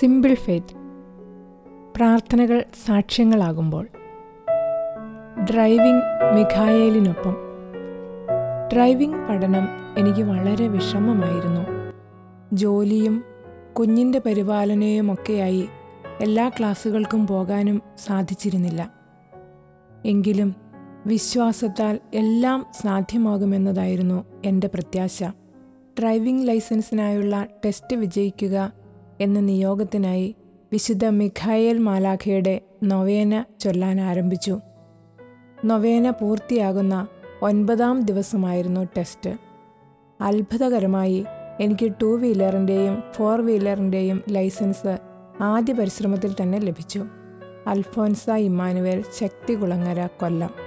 simple faith പ്രാർത്ഥനകൾ സാക്ഷ്യങ്ങളാകുമ്പോൾ driving മിഖായേലിനൊപ്പം driving പഠനം എനിക്ക് വളരെ വിഷമമായിരുന്നു ജോലിയും കുഞ്ഞിൻ്റെ പരിപാലനയുമൊക്കെയായി എല്ലാ ക്ലാസ്സുകൾക്കും പോകാനും സാധിച്ചിരുന്നില്ല എങ്കിലും വിശ്വാസത്താൽ എല്ലാം സാധ്യമാകുമെന്നതായിരുന്നു എൻ്റെ പ്രത്യാശ ഡ്രൈവിംഗ് ലൈസൻസിനായുള്ള ടെസ്റ്റ് വിജയിക്കുക എന്ന നിയോഗത്തിനായി വിശുദ്ധ മിഖായേൽ മാലാഖയുടെ നൊവേന ചൊല്ലാൻ ആരംഭിച്ചു നൊവേന പൂർത്തിയാകുന്ന ഒൻപതാം ദിവസമായിരുന്നു ടെസ്റ്റ് അത്ഭുതകരമായി എനിക്ക് ടൂ വീലറിൻ്റെയും ഫോർ വീലറിൻ്റെയും ലൈസൻസ് ആദ്യ പരിശ്രമത്തിൽ തന്നെ ലഭിച്ചു അൽഫോൻസ ഇമ്മാനുവേൽ ശക്തികുളങ്ങര കൊല്ലം